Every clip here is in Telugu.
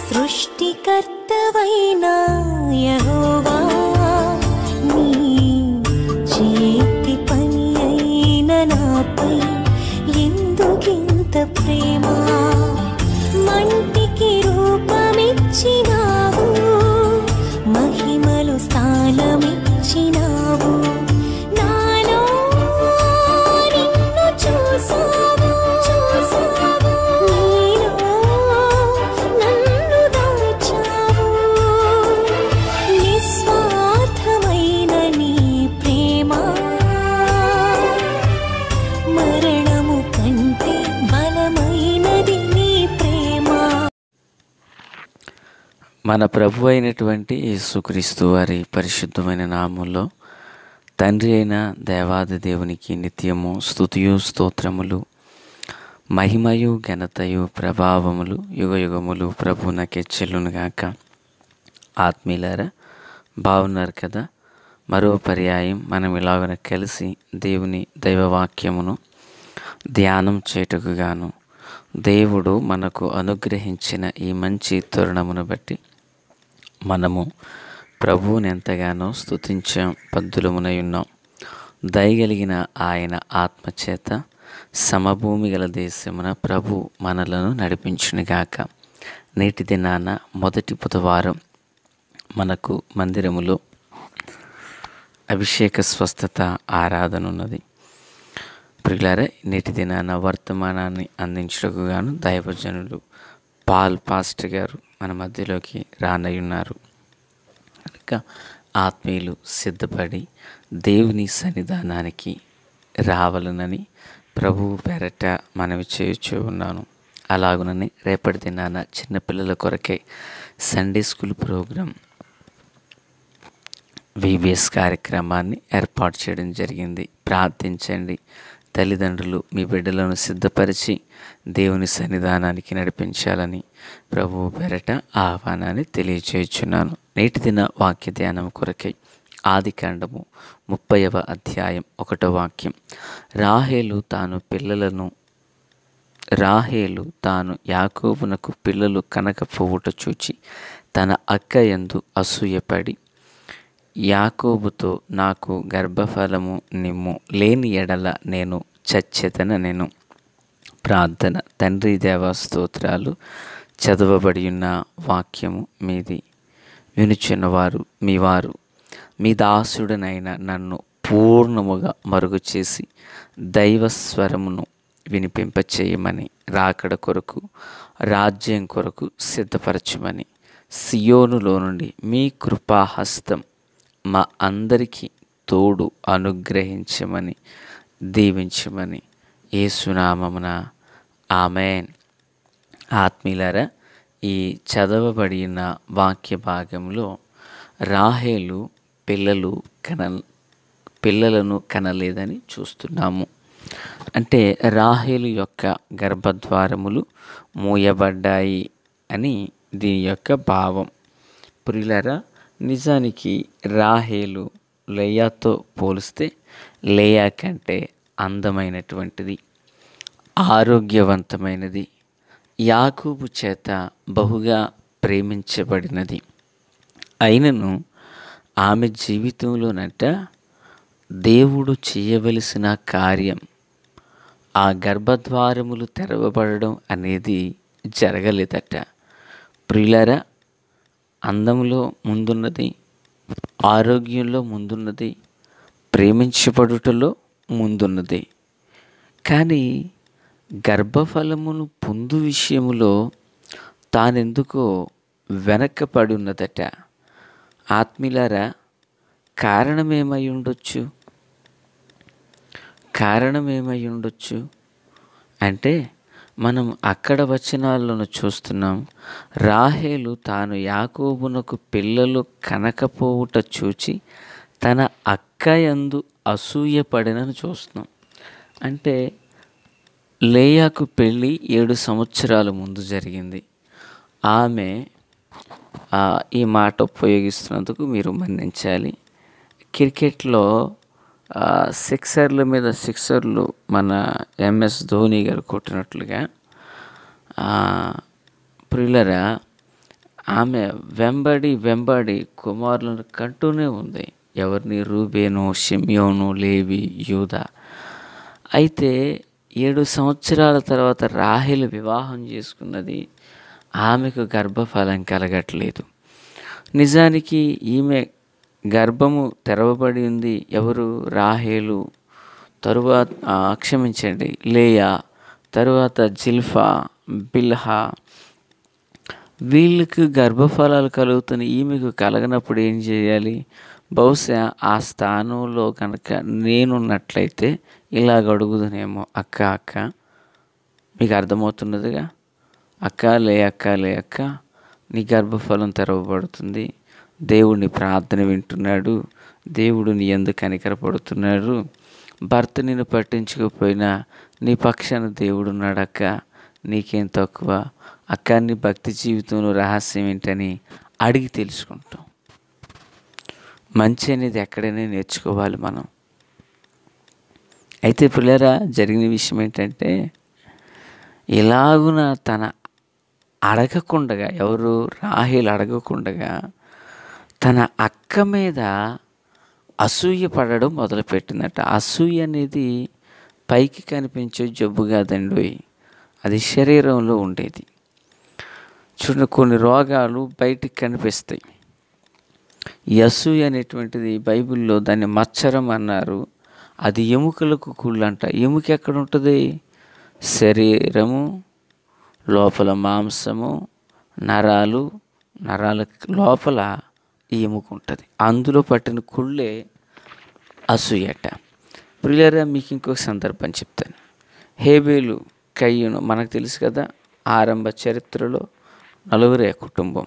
సృష్టికర్తవైన యెహోవా నీ చేతి పని అయిన నాపై ఎందుకింత ప్రేమ మంటికి రూపమిచ్చినావు మహిమలు స్థానమిచ్చినావు నాలో నిన్ను చూసావు చూసావు నీలో నన్ను దాచావు నిస్వార్థమైన నీ ప్రేమ మరణము కంటే బలమైనది నీ ప్రేమ మన ప్రభు అయినటువంటి యేసుక్రీస్తు వారి పరిశుద్ధమైన నామంలో తండ్రి అయిన దేవాది దేవునికి నిత్యము స్తుతియు స్తోత్రములు మహిమయు ఘనతయు ప్రభావములు యుగ యుగములు ప్రభునకే చెల్లునుగాక ఆత్మీయులారా బాగున్నారు కదా మరో పర్యాయం మనం ఇలాగన కలిసి దేవుని దైవవాక్యమును ధ్యానం చేటుకు గాను దేవుడు మనకు అనుగ్రహించిన ఈ మంచి తరుణమును బట్టి మనము ప్రభువుని ఎంతగానో స్తుతించాం పద్దులమునై ఉన్నాం దయగలిగిన ఆయన ఆత్మచేత సమభూమి గల దేశమున ప్రభు మనలను నడిపించునుగాక నేటి దినాన మొదటి బుధవారం మనకు మందిరములో అభిషేక స్వస్థత ఆరాధన ఉన్నది ప్రియులారా నేటి దినాన వర్తమానాన్ని అందించడానికి గాను దైవజనులు పాల్ పాస్టర్ గారు మన మధ్యలోకి రానయ్యున్నారు కనుక ఆత్మీయులు సిద్ధపడి దేవుని సన్నిధానానికి రావాలనని ప్రభువు పెరట మనవి చేయుచూ ఉన్నాను అలాగునని రేపటి దినాన చిన్నపిల్లల కొరకై సండే స్కూల్ ప్రోగ్రాం విబిఎస్ కార్యక్రమాన్ని ఏర్పాటు చేయడం జరిగింది ప్రార్థించండి తల్లిదండ్రులు మీ బిడ్డలను సిద్ధపరిచి దేవుని సన్నిధానానికి నడిపించాలని ప్రభువు పెరట ఆహ్వానాన్ని తెలియచేయుచున్నాను నేటి దిన వాక్య ధ్యానం కొరకై ఆది కాండము ముప్పైవ అధ్యాయం ఒకటో వాక్యం రాహేలు తాను పిల్లలను రాహేలు తాను యాకోబునకు పిల్లలు కనకపోవుట చూచి తన అక్క యందు అసూయపడి యాకోబుతో నాకు గర్భఫలము నిమ్ము లేని ఎడల నేను చచ్చెతన నేను ప్రార్థన తండ్రి దేవ స్తోత్రాలు చదవబడి ఉన్న వాక్యము మీది వినుచున్నవారు మీ వారు మీ దాసుడనైన నన్ను పూర్ణముగా మరుగు చేసి దైవ స్వరమును వినిపింపచేయమని రాకడ కొరకు రాజ్యం కొరకు సిద్ధపరచమని సియోనులో నుండి మీ కృపాహస్తం మా అందరికీ తోడు అనుగ్రహించమని దీవించమని ఏసునామమున ఆమెన్ ఆత్మీయులారా ఈ చదవబడిన వాక్య భాగంలో రాహేలు పిల్లలు కన పిల్లలను కనలేదని చూస్తున్నాము అంటే రాహేలు యొక్క గర్భద్వారములు మూయబడ్డాయి అని దీని యొక్క భావం ప్రియులరా నిజానికి రాహేలు లేయాతో పోలిస్తే లేయా కంటే అందమైనటువంటిది ఆరోగ్యవంతమైనది యాకూబు చేత బహుగా ప్రేమించబడినది అయినను ఆమె జీవితంలోనట దేవుడు చేయవలసిన కార్యం ఆ గర్భద్వారములు తెరవబడడం అనేది జరగలేదట ప్రియులరా అందంలో ముందున్నది ఆరోగ్యంలో ముందున్నది ప్రేమించబడుటలో ముందున్నది కానీ గర్భఫలమును పొందు విషయములో తానెందుకో వెనక్కపడి ఉన్నదట ఆత్మీలారా కారణమేమై ఉండొచ్చు కారణమేమై ఉండొచ్చు అంటే మనం అక్కడ వచనాలను చూస్తున్నాం రాహేలు తాను యాకోబునకు పిల్లలు కనకపోవుట చూచి తన అక్క యందు అసూయపడినని చూస్తున్నాం అంటే లేయాకు పెళ్ళి ఏడు సంవత్సరాల ముందు జరిగింది ఆమె ఆ, ఈ మాట ఉపయోగిస్తున్నందుకు మీరు మన్నించాలి క్రికెట్లో ఆ, సిక్సర్ల మీద సిక్సర్లు మన ఎంఎస్ ధోని గారు కొట్టినట్లుగా ఆ, ప్రియులరా ఆమె వెంబడి వెంబడి కుమారులను కంటూనే ఉంది ఎవరిని రూబేను షిమ్యోను లేవి యూద అయితే ఏడు సంవత్సరాల తర్వాత రాహేలు వివాహం చేసుకున్నది ఆమెకు గర్భఫలం కలగట్లేదు నిజానికి ఈమె గర్భము తెరవబడి ఉంది ఎవరు రాహేలు తరువాత ఆ, క్షమించండి లేయా తరువాత జిల్ఫా బిల్హా వీళ్ళకి గర్భఫలాలు కలుగుతున్న ఈమెకు కలగనప్పుడు ఏం చేయాలి బహుశా ఆ స్థానంలో కనుక నేనున్నట్లయితే ఇలాగ అడుగుదునేమో అక్క అక్క మీకు అర్థమవుతున్నదిగా అక్క లే అక్క లే అక్క నీ గర్భఫలం తెరవబడుతుంది దేవుడిని ప్రార్థన వింటున్నాడు దేవుడు నీ ఎందుకు కనికరపడుతున్నాడు భర్త నిన్ను పట్టించకపోయినా నీ పక్షాన దేవుడు ఉన్నాడు అక్క నీకేం తక్కువ అక్క నీ భక్తి జీవితంలో రహస్యం ఏంటని అడిగి తెలుసుకుంటాం మంచి అనేది ఎక్కడైనా నేర్చుకోవాలి మనం అయితే పిల్లరా జరిగిన విషయం ఏంటంటే ఇలాగున తన అడగకుండగా ఎవరు రాహేలు అడగకుండగా తన అక్క మీద అసూయ పడడం మొదలుపెట్టిందట అసూయ అనేది పైకి కనిపించే జబ్బు కాదండి అది శరీరంలో ఉండేది చూడండి కొన్ని రోగాలు బయటికి కనిపిస్తాయి ఈ అసూయ అనేటువంటిది బైబిల్లో దాన్ని మచ్చరం అన్నారు అది ఎముకలకు కుళ్ళంట ఎముక ఎక్కడ ఉంటుంది శరీరము లోపల మాంసము నరాలు నరాల లోపల ఈ ఎముక ఉంటుంది అందులో పట్టిన కుళ్ళే అసూయట ప్రియులరా మీకు ఇంకొక సందర్భం చెప్తాను హేబేలు కయ్యను మనకు తెలుసు కదా ఆరంభ చరిత్రలో నలుగురే కుటుంబం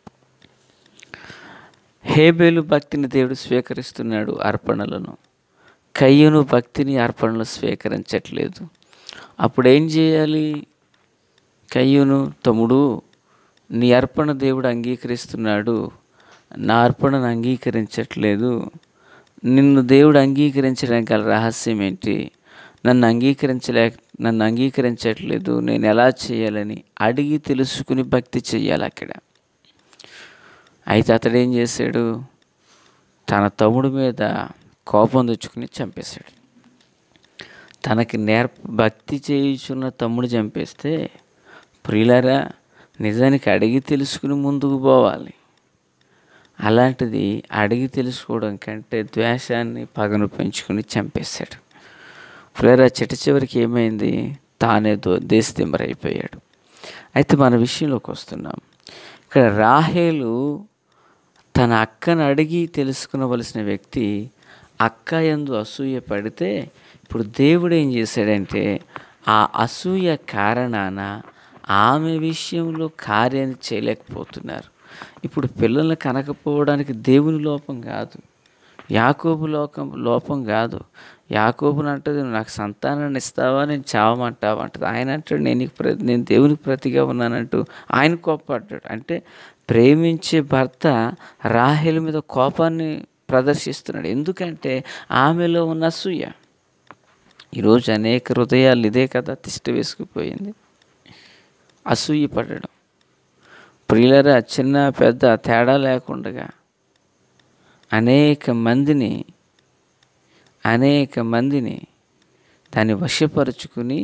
హేబేలు భక్తిని దేవుడు స్వీకరిస్తున్నాడు అర్పణలను కయ్యను భక్తిని అర్పణలు స్వీకరించట్లేదు అప్పుడు ఏం చేయాలి కయ్యూను తమ్ముడు నీ అర్పణ దేవుడు అంగీకరిస్తున్నాడు నా అర్పణను అంగీకరించట్లేదు నిన్ను దేవుడు అంగీకరించడానికి గల రహస్యం ఏంటి నన్ను అంగీకరించలే నన్ను అంగీకరించట్లేదు నేను ఎలా చేయాలని అడిగి తెలుసుకుని భక్తి చెయ్యాలి అక్కడ అయితే అతడు ఏం చేశాడు తన తమ్ముడి మీద కోపం తెచ్చుకుని చంపేశాడు తనకి నేర్ప భక్తి చేయుచున్న తమ్ముడు చంపేస్తే ప్రియులారా నిజానికి అడిగి తెలుసుకుని ముందుకు పోవాలి అలాంటిది అడిగి తెలుసుకోవడం కంటే ద్వేషాన్ని పగను పెంచుకుని చంపేశాడు ప్రియులారా చిట్ట చివరికి ఏమైంది తానే దో దేశదిమ్మరైపోయాడు అయితే మన విషయంలోకి వస్తున్నాం ఇక్కడ రాహేలు తన అక్కను అడిగి తెలుసుకునవలసిన వ్యక్తి అక్క ఎందు అసూయ పడితే ఇప్పుడు దేవుడు ఏం చేశాడంటే ఆ అసూయ కారణాన ఆమె విషయంలో కార్యాన్ని చేయలేకపోతున్నారు ఇప్పుడు పిల్లల్ని కనకపోవడానికి దేవుని లోపం కాదు యాకోబు లోకం లోపం కాదు యాకోబుని అంటది "నువ్వు నాకు సంతానాన్ని ఇస్తావా నేను చావమంటావా అంటది ఆయన అంటాడు నేను నీకు ప్ర నేను దేవునికి ప్రతిగా ఉన్నానంటూ ఆయన కోపడ్డాడు అంటే ప్రేమించే భర్త రాహేల్ మీద కోపాన్ని ప్రదర్శిస్తున్నాడు ఎందుకంటే ఆమెలో ఉన్న అసూయ ఈరోజు అనేక హృదయాలు ఇదే కదా తిష్ట వేసుకుపోయింది అసూయ పడడం ప్రియులరా చిన్న పెద్ద తేడా లేకుండా అనేక మందిని అనేక మందిని దాన్ని వశపరుచుకుని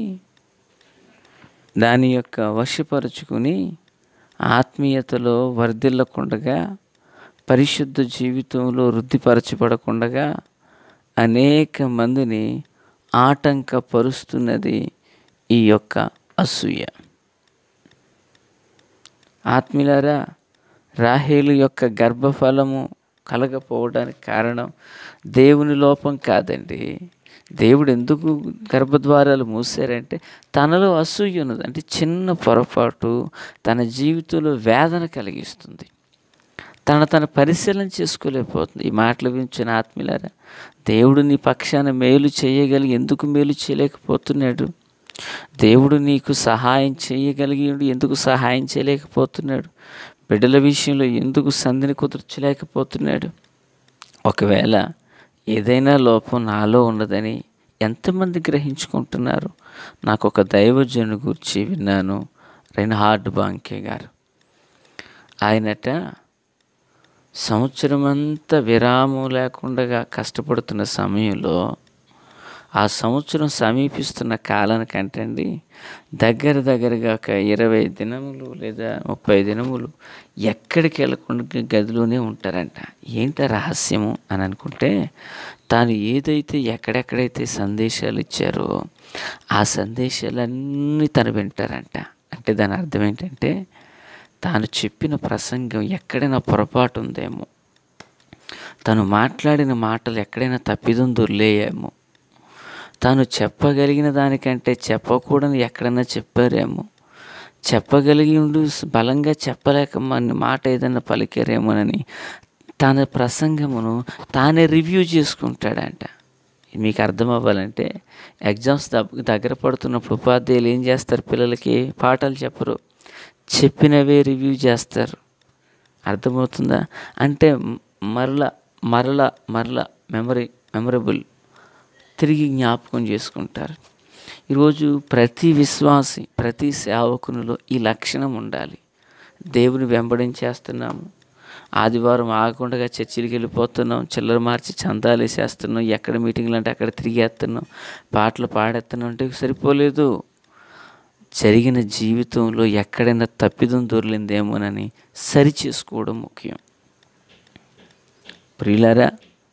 దాని యొక్క వశపరుచుకుని ఆత్మీయతలో వర్ధిల్లకుండగా పరిశుద్ధ జీవితంలో వృద్ధిపరచబడకుండగా అనేక మందిని ఆటంకపరుస్తున్నది ఈ యొక్క అసూయ ఆత్మీయులారా రాహేలు యొక్క గర్భఫలము కలగపోవడానికి కారణం దేవుని లోపం కాదండి దేవుడు ఎందుకు గర్భద్వారాలు మూసారంటే తనలో అసూయ ఉన్నది అంటే చిన్న పొరపాటు తన జీవితంలో వేదన కలిగిస్తుంది తన తన పరిశీలన చేసుకోలేకపోతుంది ఈ మాటలు వించిన ఆత్మీయులారా దేవుడు నీ పక్షాన మేలు చేయగలిగి ఎందుకు మేలు చేయలేకపోతున్నాడు దేవుడు నీకు సహాయం చేయగలిగి ఎందుకు సహాయం చేయలేకపోతున్నాడు బిడ్డల విషయంలో ఎందుకు సంధిని కుదుర్చలేకపోతున్నాడు ఒకవేళ ఏదైనా లోపం నాలో ఉన్నదని ఎంతమంది గ్రహించుకుంటున్నారు నాకు ఒక దైవజను గురించి విన్నాను రెన్హార్డ్ బాంకే గారు ఆయనట సంవత్సరం అంతా విరామం లేకుండా కష్టపడుతున్న సమయంలో ఆ సంవత్సరం సమీపిస్తున్న కాలానికంటే అండి దగ్గర దగ్గరగా ఒక ఇరవై దినములు లేదా ముప్పై దినములు ఎక్కడికి వెళ్ళకుండా గదిలోనే ఉంటారంట ఏంట రహస్యము అని అనుకుంటే తాను ఏదైతే ఎక్కడెక్కడైతే సందేశాలు ఇచ్చారో ఆ సందేశాలన్నీ తను వింటారంట అంటే దాని అర్థం ఏంటంటే తాను చెప్పిన ప్రసంగం ఎక్కడైనా పొరపాటు ఉందేమో తను మాట్లాడిన మాటలు ఎక్కడైనా తప్పిదం దొర్లేయేమో తాను చెప్పగలిగిన దానికంటే చెప్పకూడని ఎక్కడైనా చెప్పారేమో చెప్పగలిగి ఉండు బలంగా చెప్పలేక మన మాట ఏదైనా పలికారేమోనని తన ప్రసంగమును తానే రివ్యూ చేసుకుంటాడంట మీకు అర్థం అవ్వాలంటే ఎగ్జామ్స్ దగ్గర పడుతున్నప్పుడు ఉపాధ్యాయులు ఏం చేస్తారు పిల్లలకి పాఠాలు చెప్పరు చెప్పినవే రివ్యూ చేస్తారు అర్థమవుతుందా అంటే మరల మరల మరల మెమరీ మెమరబుల్ తిరిగి జ్ఞాపకం చేసుకుంటారు ఈరోజు ప్రతి విశ్వాసి ప్రతి సేవకునిలో ఈ లక్షణం ఉండాలి దేవుని వెంబడించేస్తున్నాము ఆదివారం ఆగకుండా చర్చికి వెళ్ళిపోతున్నాం చిల్లర మార్చి చందాలు వేసేస్తున్నాం ఎక్కడ మీటింగ్లు అంటే అక్కడ తిరిగేస్తున్నాం పాటలు పాడేస్తున్నాం అంటే సరిపోలేదు జరిగిన జీవితంలో ఎక్కడైనా తప్పిదం దొరికిందేమోనని సరి చేసుకోవడం ముఖ్యం ప్రియులారా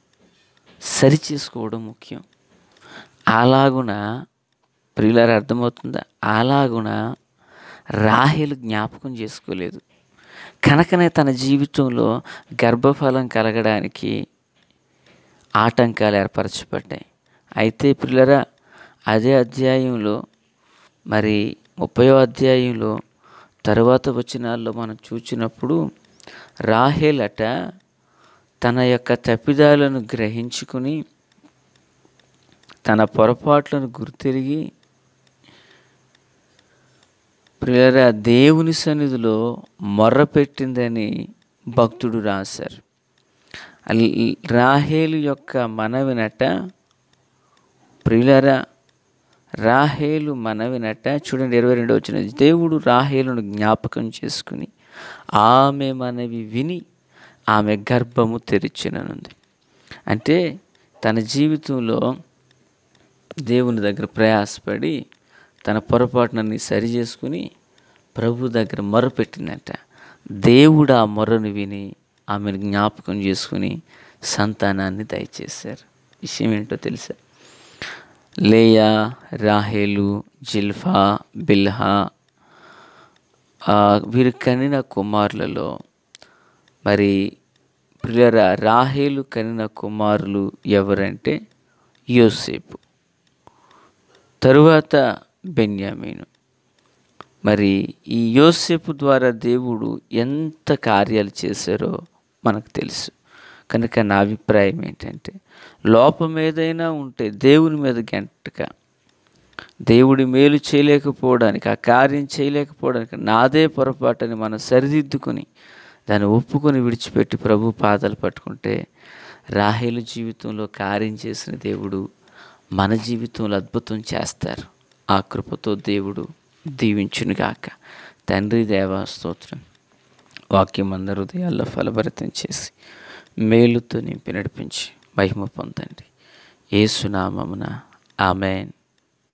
సరి చేసుకోవడం ముఖ్యం అలాగున ప్రియులారా అర్థమవుతుందా అలాగున రాహేలు జ్ఞాపకం చేసుకోలేదు కనుకనే తన జీవితంలో గర్భఫలం కలగడానికి ఆటంకాలు ఏర్పరచబడ్డాయి అయితే పిల్లరా అదే అధ్యాయంలో మరి ముప్పయో అధ్యాయంలో తరువాత వచనాల్లో మనం చూచినప్పుడు రాహేలట తన యొక్క తప్పిదాలను గ్రహించుకుని తన పొరపాట్లను గుర్తిరిగి ప్రియరా దేవుని సన్నిధిలో మొర్రపెట్టిందని భక్తుడు రాశారు అల్- రాహేలు యొక్క మనవినట ప్రియులరా రాహేలు మనవినట చూడండి ఇరవై రెండో వచ్చిన దేవుడు రాహేలును జ్ఞాపకం చేసుకుని ఆమె మనవి విని ఆమె గర్భము తెరిచిననుంది అంటే తన జీవితంలో దేవుని దగ్గర ప్రయాసపడి తన పొరపాటునని సరి చేసుకుని ప్రభు దగ్గర మొరపెట్టిందంట దేవుడు ఆ మొరను విని ఆమెను జ్ఞాపకం చేసుకుని సంతానాన్ని దయచేశారు విషయం ఏంటో తెలుసా లేయా రాహేలు జిల్ఫా బిల్హా ఆ, వీరు కనిన కుమారులలో మరి ప్రియర రాహేలు కనిన కుమారులు ఎవరంటే యోసేపు తరువాత బెన్యామీను మరి ఈ యోసేపు ద్వారా దేవుడు ఎంత కార్యాలు చేశారో మనకు తెలుసు కనుక నా అభిప్రాయం ఏంటంటే లోపం ఏదైనా ఉంటే దేవుని మీద గంటక దేవుడి మేలు చేయలేకపోవడానికి ఆ కార్యం చేయలేకపోవడానికి నాదే పొరపాటని మనం సరిదిద్దుకొని దాన్ని ఒప్పుకొని విడిచిపెట్టి ప్రభు పాదాలు పట్టుకుంటే రాహేలు జీవితంలో కార్యం చేసిన దేవుడు మన జీవితంలో అద్భుతం చేస్తారు ఆ కృపతో దేవుడు దీవించునుగాక తండ్రి దేవా స్తోత్రం వాక్యం అందరి హృదయాల్లో ఫలభరితం చేసి మేలుతో నింపి నడిపించి మహిమ పొందండి ఏసునామమున ఆమెన్